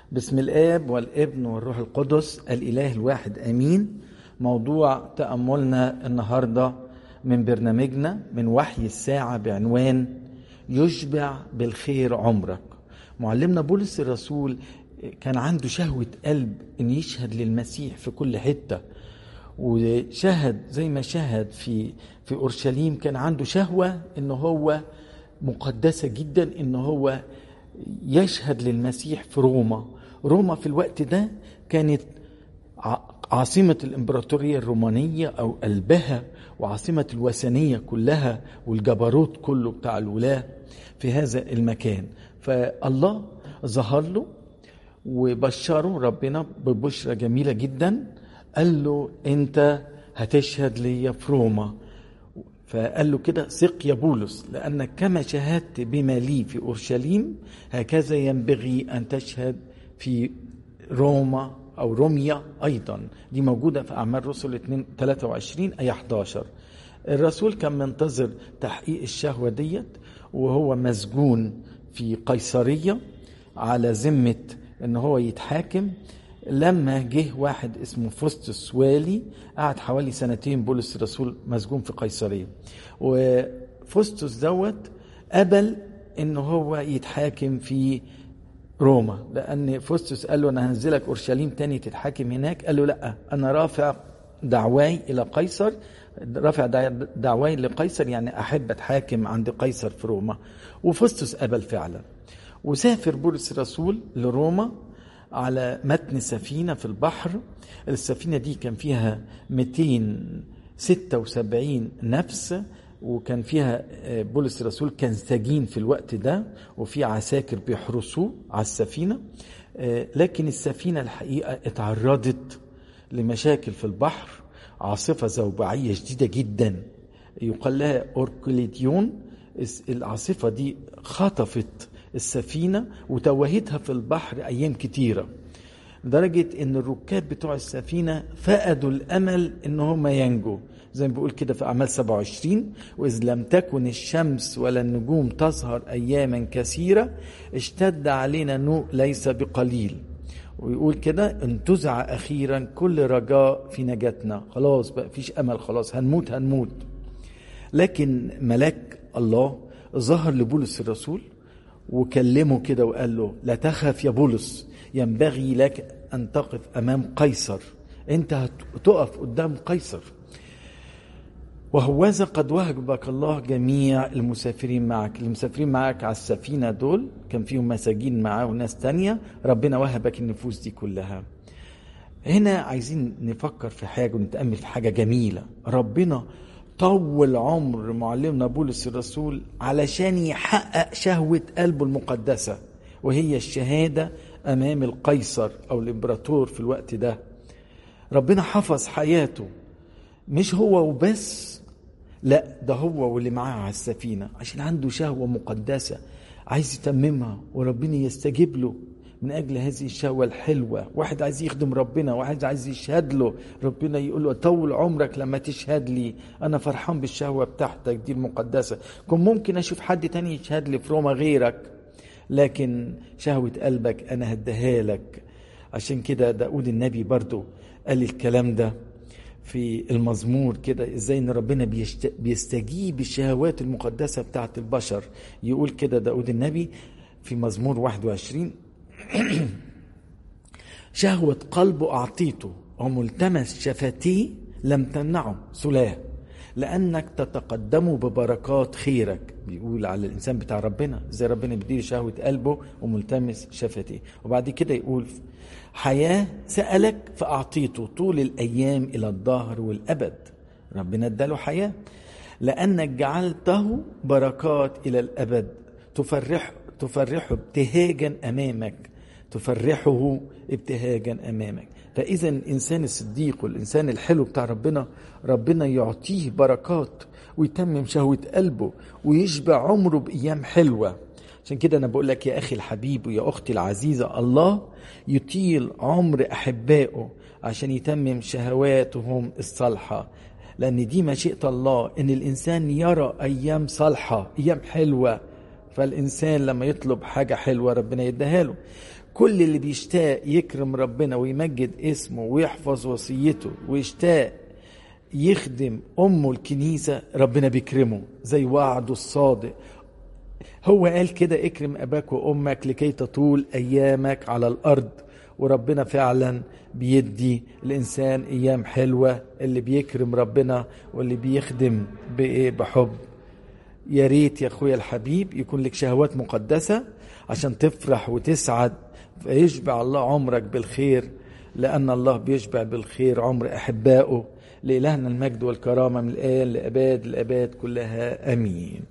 بسم الآب والابن والروح القدس الإله الواحد آمين موضوع تأملنا النهاردة من برنامجنا من وحي الساعة بعنوان يشبع بالخير عمرك معلمنا بولس الرسول كان عنده شهوة قلب إن يشهد للمسيح في كل حتة وشهد زي ما شهد في في أورشليم كان عنده شهوة إن هو مقدسة جدا إن هو يشهد للمسيح في روما روما في الوقت ده كانت عاصمة الإمبراطورية الرومانية أو قلبها وعاصمة الوثنية كلها والجبروت كله بتاع الولاة في هذا المكان فالله ظهر له وبشره ربنا ببشرة جميلة جدا قال له أنت هتشهد ليا في روما فقال له كده ثق يا بولس لأنك كما شهدت بما لي في أورشليم هكذا ينبغي أن تشهد في روما أو روميا أيضا دي موجودة في أعمال رسل 2 23 أي 11 الرسول كان منتظر تحقيق الشهوة ديت وهو مسجون في قيصرية على ذمة ان هو يتحاكم لما جه واحد اسمه فوستس والي قعد حوالي سنتين بولس الرسول مسجون في قيصرية وفوستس دوت قبل ان هو يتحاكم في روما لان فوستس قال له انا هنزلك اورشليم تاني تتحاكم هناك قال له لا انا رافع دعواي الى قيصر رافع دعواي لقيصر يعني احب اتحاكم عند قيصر في روما وفوستس قبل فعلا وسافر بولس الرسول لروما على متن سفينه في البحر السفينه دي كان فيها 276 نفس وكان فيها بولس الرسول كان سجين في الوقت ده وفي عساكر بيحرسوه على السفينه لكن السفينه الحقيقه اتعرضت لمشاكل في البحر عاصفه زوبعيه شديده جدا يقال لها اوركليديون العاصفه دي خطفت السفينة وتوهتها في البحر أيام كتيرة لدرجة إن الركاب بتوع السفينة فقدوا الأمل إن هم ينجوا زي ما بيقول كده في أعمال 27 وإذ لم تكن الشمس ولا النجوم تظهر أياما كثيرة اشتد علينا نوء ليس بقليل ويقول كده انتزع أخيرا كل رجاء في نجاتنا خلاص بقى فيش أمل خلاص هنموت هنموت لكن ملاك الله ظهر لبولس الرسول وكلمه كده وقال له لا تخف يا بولس ينبغي لك ان تقف امام قيصر انت هتقف قدام قيصر وهوذا قد وهبك الله جميع المسافرين معك المسافرين معك على السفينة دول كان فيهم مساجين معاه وناس تانية ربنا وهبك النفوس دي كلها هنا عايزين نفكر في حاجة ونتأمل في حاجة جميلة ربنا طول عمر معلمنا بولس الرسول علشان يحقق شهوة قلبه المقدسة وهي الشهادة أمام القيصر أو الإمبراطور في الوقت ده ربنا حفظ حياته مش هو وبس لا ده هو واللي معاه على السفينة عشان عنده شهوة مقدسة عايز يتممها وربنا يستجيب له من اجل هذه الشهوه الحلوه واحد عايز يخدم ربنا واحد عايز يشهد له ربنا يقول له طول عمرك لما تشهد لي انا فرحان بالشهوه بتاعتك دي المقدسه كن ممكن اشوف حد تاني يشهد لي في روما غيرك لكن شهوه قلبك انا هديها لك عشان كده داود النبي برضو قال الكلام ده في المزمور كده ازاي ان ربنا بيستجيب الشهوات المقدسه بتاعت البشر يقول كده داود النبي في مزمور 21 شهوة قلبه أعطيته وملتمس شفتيه لم تمنعه سلاه لأنك تتقدم ببركات خيرك بيقول على الإنسان بتاع ربنا زي ربنا بيديله شهوة قلبه وملتمس شفتيه وبعد كده يقول حياة سألك فأعطيته طول الأيام إلى الظهر والأبد ربنا اداله حياة لأنك جعلته بركات إلى الأبد تفرح تفرحه ابتهاجا امامك تفرحه ابتهاجا امامك فاذا الانسان الصديق والانسان الحلو بتاع ربنا ربنا يعطيه بركات ويتمم شهوه قلبه ويشبع عمره بايام حلوه عشان كده انا بقول لك يا اخي الحبيب ويا اختي العزيزه الله يطيل عمر احبائه عشان يتمم شهواتهم الصالحه لان دي مشيئه الله ان الانسان يرى ايام صالحه ايام حلوه فالإنسان لما يطلب حاجة حلوة ربنا يديها له كل اللي بيشتاق يكرم ربنا ويمجد اسمه ويحفظ وصيته ويشتاق يخدم امه الكنيسه ربنا بيكرمه زي وعده الصادق هو قال كده اكرم اباك وامك لكي تطول ايامك على الارض وربنا فعلا بيدي الانسان ايام حلوه اللي بيكرم ربنا واللي بيخدم بايه بحب يا ريت يا اخويا الحبيب يكون لك شهوات مقدسه عشان تفرح وتسعد فيشبع الله عمرك بالخير لان الله بيشبع بالخير عمر احبائه لالهنا المجد والكرامه من الان لاباد الاباد كلها امين